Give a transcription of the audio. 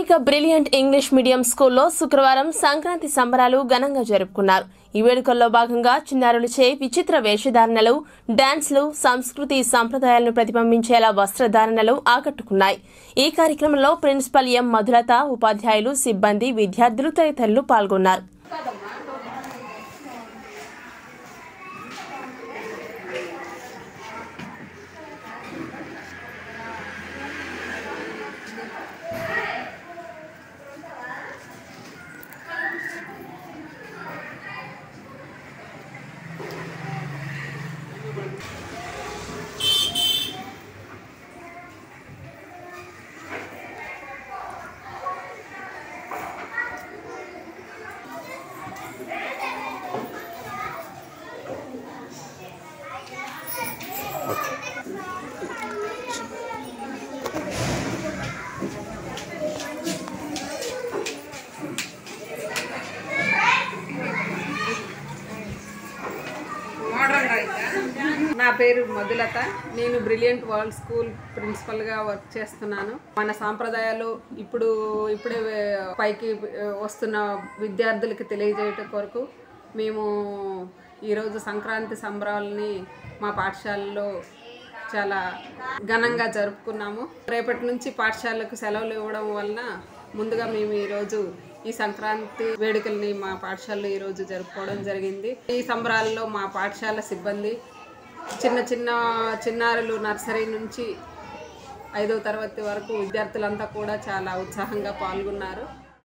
స్థానిక brilliant English medium స్కూల్లో శుక్రవారం సంక్రాంతి సంబరాలు ఘనంగా జరుపుకున్నారు ఈ వేడుకల్లో భాగంగా చిన్నారులచే విచిత్ర వేషధారణలు డాన్స్లు సంస్కృతి సంప్రదాయాలను ప్రతిబింబించేలా వస్త్రధారణలు ఆకట్టుకున్నాయి ఈ కార్యక్రమంలో ప్రిన్సిపల్ ఎం మధులత ఉపాధ్యాయులు సిబ్బంది విద్యార్థులు తదితరులు పాల్గొన్నారు నా పేరు మధులత నేను బ్రిలియంట్ వరల్డ్ స్కూల్ ప్రిన్సిపల్గా వర్క్ చేస్తున్నాను మన సాంప్రదాయాలు ఇప్పుడు ఇప్పుడే వే- పైకి ఆ, వస్తున్న విద్యార్థులకి తెలియజేయటం కొరకు మేము ఈరోజు సంక్రాంతి సంబరాలని మా పాఠశాలలో చాలా ఘనంగా జరుపుకున్నాము రేపటి నుంచి పాఠశాలకు సెలవులు ఇవ్వడం వలన ముందుగా మేము ఈరోజు ఈ సంక్రాంతి వేడుకల్ని మా పాఠశాలలో ఈరోజు జరుపుకోవడం జరిగింది ఈ సంబరాల్లో మా పాఠశాల సిబ్బంది చిన్న చిన్న చిన్నారులు నర్సరీ నుంచి ఐదవ తరగతి వరకు విద్యార్థులంతా కూడా చాలా ఉత్సాహంగా పాల్గొన్నారు